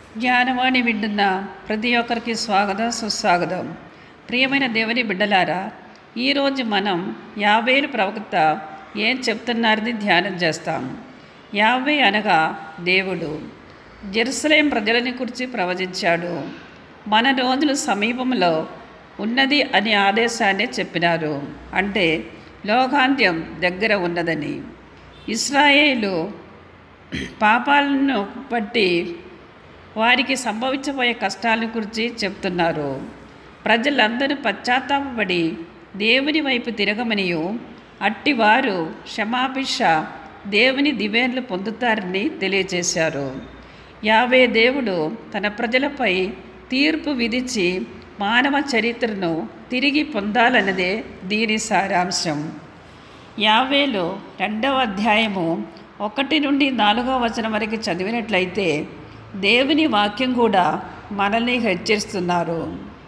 జ్ఞానవాణి వింటున్న ప్రతి ఒక్కరికి స్వాగతం సుస్వాగతం ప్రియమైన దేవుని బిడ్డలారా ఈరోజు మనం యాభైలు ప్రవక్త ఏం చెప్తున్నారని ధ్యానం చేస్తాం యాభై అనగా దేవుడు జెరూసలేం ప్రజలని గురించి ప్రవచించాడు మన రోజులు సమీపంలో ఉన్నది అనే ఆదేశాన్ని చెప్పినారు అంటే లోకాంత్యం దగ్గర ఉన్నదని ఇస్రాయేలు పాపాలను బట్టి వారికి సంభవించబోయే కష్టాల గురించి చెప్తున్నారు ప్రజలందరూ పశ్చాత్తాపడి దేవుని వైపు తిరగమనియు అట్టివారు క్షమాభిష దేవుని దివేర్లు పొందుతారని తెలియజేశారు యావే దేవుడు తన ప్రజలపై తీర్పు విధించి మానవ చరిత్రను తిరిగి పొందాలన్నదే దీని సారాంశం యావేలో రెండవ అధ్యాయము ఒకటి నుండి నాలుగవ వచనం వరకు చదివినట్లయితే దేవుని వాక్యం కూడా మనల్ని హెచ్చరిస్తున్నారు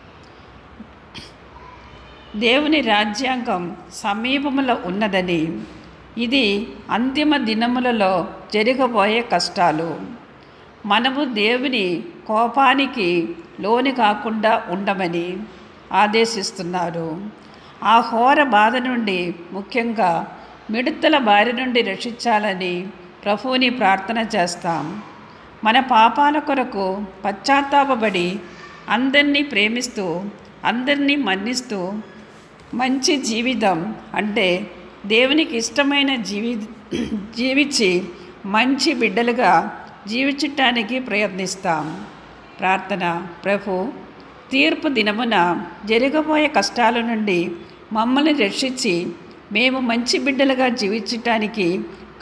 దేవుని రాజ్యాంగం సమీపంలో ఉన్నదని ఇది అంతిమ దినములలో జరగబోయే కష్టాలు మనము దేవుని కోపానికి లోని కాకుండా ఉండమని ఆదేశిస్తున్నారు ఆ ఘోర బాధ నుండి ముఖ్యంగా మిడతల బారి నుండి రక్షించాలని ప్రభువుని ప్రార్థన చేస్తాం మన పాపాల కొరకు పశ్చాత్తాపబడి అందరినీ ప్రేమిస్తూ అందరినీ మన్నిస్తూ మంచి జీవితం అంటే దేవునికి ఇష్టమైన జీవి జీవించి మంచి బిడ్డలుగా జీవించటానికి ప్రయత్నిస్తాం ప్రార్థన ప్రభు తీర్పు దినమున జరగబోయే కష్టాల నుండి మమ్మల్ని రక్షించి మేము మంచి బిడ్డలుగా జీవించటానికి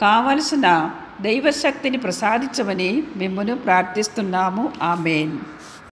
కావలసిన దైవశక్తిని ప్రసాదించమని మిమ్మల్ని ప్రార్థిస్తున్నాము ఆమెన్